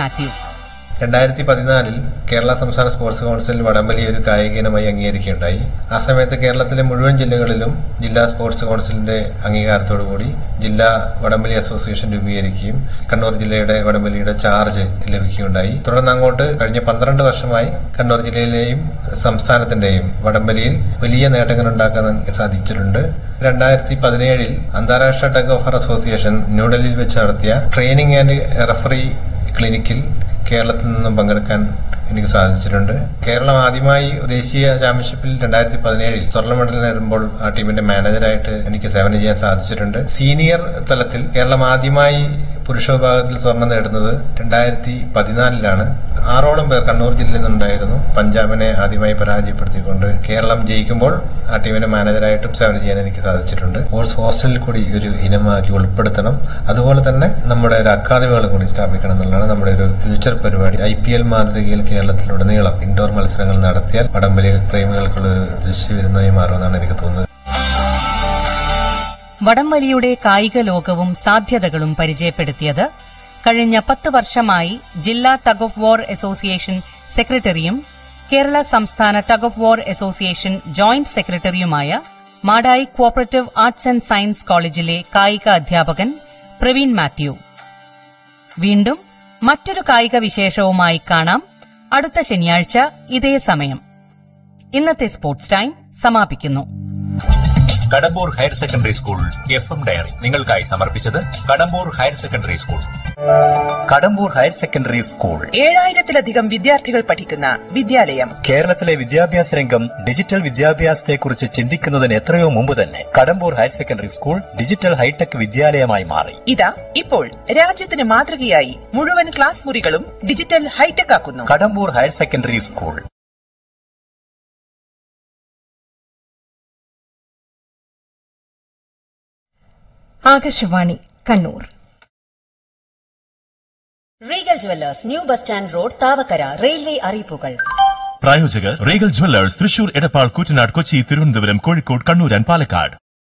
മാത്യു രണ്ടായിരത്തി പതിനാലിൽ കേരള സംസ്ഥാന സ്പോർട്സ് കൌൺസിൽ വടംവലി ഒരു കായിക ഇനമായി അംഗീകരിക്കുകയുണ്ടായി ആ സമയത്ത് കേരളത്തിലെ മുഴുവൻ ജില്ലകളിലും ജില്ലാ സ്പോർട്സ് കൌൺസിലിന്റെ അംഗീകാരത്തോടുകൂടി ജില്ലാ വടംവലി അസോസിയേഷൻ രൂപീകരിക്കുകയും കണ്ണൂർ ജില്ലയുടെ വടംവലിയുടെ ചാർജ് ലഭിക്കുകയുണ്ടായി തുടർന്ന് അങ്ങോട്ട് കഴിഞ്ഞ പന്ത്രണ്ട് വർഷമായി കണ്ണൂർ ജില്ലയിലെയും സംസ്ഥാനത്തിന്റെയും വടംവലിയിൽ വലിയ നേട്ടങ്ങൾ ഉണ്ടാക്കാൻ സാധിച്ചിട്ടുണ്ട് രണ്ടായിരത്തി പതിനേഴിൽ അന്താരാഷ്ട്ര ടഗ് ഓഫർ അസോസിയേഷൻ ന്യൂഡൽഹിയിൽ വെച്ച് നടത്തിയ ട്രെയിനിങ് ആൻഡ് റഫറി ക്ലിനിക്കിൽ കേരളത്തിൽ നിന്നും പങ്കെടുക്കാൻ എനിക്ക് സാധിച്ചിട്ടുണ്ട് കേരളം ആദ്യമായി ദേശീയ ചാമ്പ്യൻഷിപ്പിൽ രണ്ടായിരത്തി പതിനേഴിൽ സ്വർണ്ണ മെഡൽ നേടുമ്പോൾ ആ ടീമിന്റെ മാനേജറായിട്ട് എനിക്ക് സേവനം ചെയ്യാൻ സാധിച്ചിട്ടുണ്ട് സീനിയർ തലത്തിൽ കേരളം ആദ്യമായി പുരുഷ വിഭാഗത്തിൽ സ്വർണം നേടുന്നത് രണ്ടായിരത്തി പതിനാലിലാണ് ആറോളം പേർ കണ്ണൂർ ജില്ലയിൽ നിന്നുണ്ടായിരുന്നു പഞ്ചാബിനെ ആദ്യമായി പരാജയപ്പെടുത്തിക്കൊണ്ട് കേരളം ജയിക്കുമ്പോൾ ആ ടീമിന്റെ മാനേജറായിട്ടും സേവനം ചെയ്യാൻ എനിക്ക് സാധിച്ചിട്ടുണ്ട് സ്പോർട്സ് ഹോസ്റ്റലിൽ കൂടി ഒരു ഇനമാക്കി ഉൾപ്പെടുത്തണം അതുപോലെ തന്നെ നമ്മുടെ ഒരു അക്കാദമികളും കൂടി സ്ഥാപിക്കണം എന്നുള്ളതാണ് നമ്മുടെ ഒരു ഫ്യൂച്ചർ പരിപാടി ഐ പി എൽ മാതൃകയിൽ കേരളത്തിലുടനീളം ഇൻഡോർ മത്സരങ്ങൾ നടത്തിയാൽ വടംവലി പ്രേമികൾക്കുള്ള ഒരു ദൃശ്യവിരുന്നായി മാറുമെന്നാണ് എനിക്ക് തോന്നുന്നത് വടംവലിയുടെ കായിക ലോകവും സാധ്യതകളും പരിചയപ്പെടുത്തിയത് കഴിഞ്ഞ പത്ത് വർഷമായി ജില്ലാ ടഗ് ഓഫ് വാർ അസോസിയേഷൻ സെക്രട്ടറിയും കേരള സംസ്ഥാന tug of war association joint സെക്രട്ടറിയുമായ Madayi cooperative arts and science കോളേജിലെ കായിക അധ്യാപകൻ പ്രവീൺ മാത്യു വീണ്ടും മറ്റൊരു കായിക വിശേഷവുമായി കാണാം അടുത്ത ശനിയാഴ്ച ഇതേ സമയം ഇന്നത്തെ സ്പോർട്സ് ടൈം സമാപിക്കുന്നു Kadambur higher secondary school F M diary നിങ്ങൾക്കായി സമർപ്പിച്ചത് Kadambur higher secondary school Kadambur higher secondary school ഏഴായിരത്തിലധികം വിദ്യാർത്ഥികൾ പഠിക്കുന്ന വിദ്യാലയം കേരളത്തിലെ വിദ്യാഭ്യാസ രംഗം ഡിജിറ്റൽ വിദ്യാഭ്യാസത്തെക്കുറിച്ച് ചിന്തിക്കുന്നതിന് എത്രയോ മുമ്പ് തന്നെ Kadambur higher secondary school digital hitech വിദ്യാലയമായി മാറി ഇതാ ഇപ്പോൾ രാജ്യത്തിന് മാതൃകയായി മുഴുവൻ ക്ലാസ് മുറികളും ഡിജിറ്റൽ ഹൈടെക് ആക്കുന്നു Kadambur higher secondary school Akashvani Kannur Regal jewellers new bus stand road Thavakkara railway അറിയിപ്പുകൾ പ്രായോജകർ Regal jewellers Thrissur Edappal Koottanad Kochi Thiruvananthapuram Kozhikode Kannur and Palakkad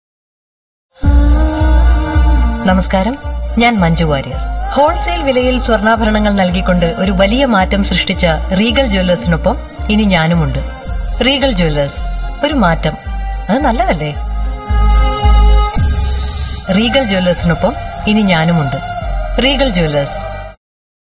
നമസ്കാരം ഞാൻ മഞ്ജു വാര്യർ ഹോൾസെയിൽ വിലയിൽ സ്വർണ്ണാഭരണങ്ങൾ നൽകിക്കൊണ്ട് ഒരു വലിയ മാറ്റം സൃഷ്ടിച്ച റീഗൽ ജ്വല്ലേഴ്സിനൊപ്പം ഇനി ഞാനുമുണ്ട് റീഗൽ ജ്വല്ലേഴ്സ് ഒരു മാറ്റം അത് നല്ലതല്ലേ റീഗൽ ജ്വല്ലേഴ്സിനൊപ്പം ഇനി ഞാനുമുണ്ട് റീഗൽ ജ്വല്ലേഴ്സ്